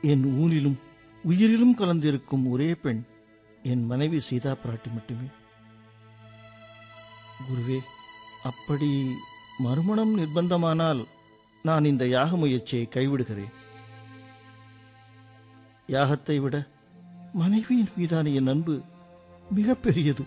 என் ஊனிலும் உயிரிலும் கலந்திருக்கும் ஒரே பெண் என் மனைவி சீதா பிராட்டி மட்டுமே குருவே அப்படி மறுமணம் நிர்பந்தமானால் நான் இந்த யாக முயற்சியை கைவிடுகிறேன் யாகத்தை விட மனைவியின் மீதான என் அன்பு மிக பெரியது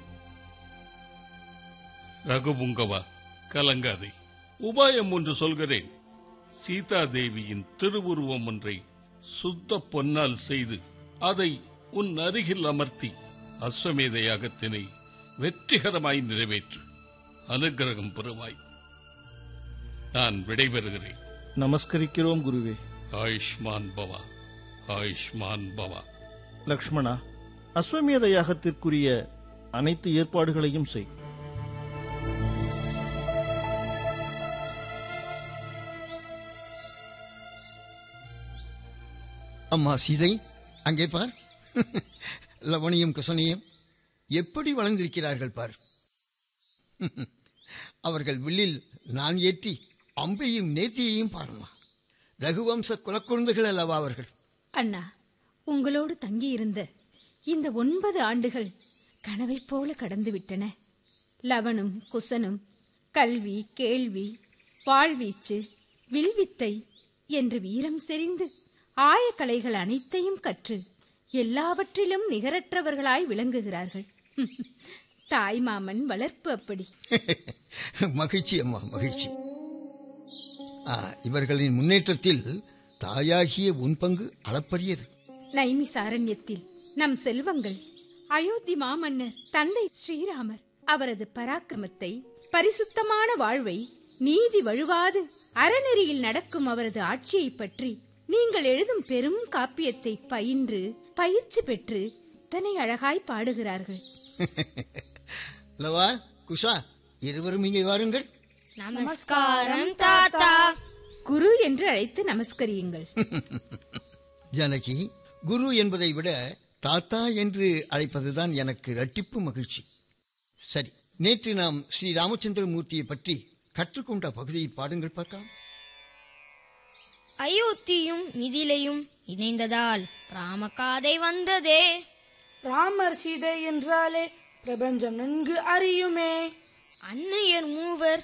ரகுபுங்கவா கலங்காதே உபாயம் ஒன்று சொல்கிறேன் சீதா தேவியின் திருவுருவம் ஒன்றை சுத்த பொன்னால் செய்து அதை உன் அருகில் அமர்த்தி அஸ்வமேத யாகத்தினை வெற்றிகரமாய் நிறைவேற்று அனுக்கிரகம் பெறுவாய் நான் விடைபெறுகிறேன் நமஸ்கரிக்கிறோம் குருவே ஆயுஷ்மான் பவா ஆயுஷ்மான் பவா லக்ஷ்மணா அஸ்வமேத யாகத்திற்குரிய அனைத்து ஏற்பாடுகளையும் செய் அம்மா சீதை அங்கே பார் லவணியும் குசனியும் எப்படி வளர்ந்திருக்கிறார்கள் பார் அவர்கள் வில்லில் நான் ஏற்றி அம்பையும் நேர்த்தியையும் பாருமா ரகுவம்ச குலக்குழந்தைகள் அல்லவா அவர்கள் அண்ணா உங்களோடு தங்கியிருந்த இந்த ஒன்பது ஆண்டுகள் கனவைப் போல கடந்து விட்டன லவனும் குசனும் கல்வி கேள்வி வாழ்வீச்சு வில்வித்தை என்று வீரம் செறிந்து ஆயக்கலைகள் அனைத்தையும் கற்று எல்லாவற்றிலும் நிகரற்றவர்களாய் விளங்குகிறார்கள் தாய்மாமன் வளர்ப்பு அப்படி மகிழ்ச்சி அம்மா மகிழ்ச்சி ஆ, இவர்களின் முன்னேற்றத்தில் தாயாகிய உன் பங்கு அளப்பரியது நைமிசாரண்யத்தில் நம் செல்வங்கள் அயோத்தி மாமன்னர் தந்தை ஸ்ரீராமர் அவரது பராக்கிரமத்தை பரிசுத்தமான வாழ்வை நீதி வழுவாது அறநெறியில் நடக்கும் அவரது ஆட்சியை பற்றி நீங்கள் எழுதும் பெரும் காப்பியத்தை பயின்று பயிற்சி பெற்று இத்தனை அழகாய் பாடுகிறார்கள் லவா குஷா இருவரும் இங்கே வாருங்கள் நமஸ்காரம் தாத்தா குரு என்று அழைத்து நமஸ்கரியுங்கள் ஜானகி குரு என்பதை விட தாத்தா என்று அழைப்பதுதான் எனக்கு இரட்டிப்பு மகிழ்ச்சி சரி நேற்று நாம் ஸ்ரீ ராமச்சந்திரமூர்த்தியை பற்றி கற்றுக்கொண்ட பகுதியை பாடுங்கள் பார்க்கலாம் அயோத்தியும் மிதிலையும் இணைந்ததால் ராமகாதை வந்ததே ராமர் சீதை என்றாலே பிரபஞ்சம் நன்கு அறியுமே அன்னையர் மூவர்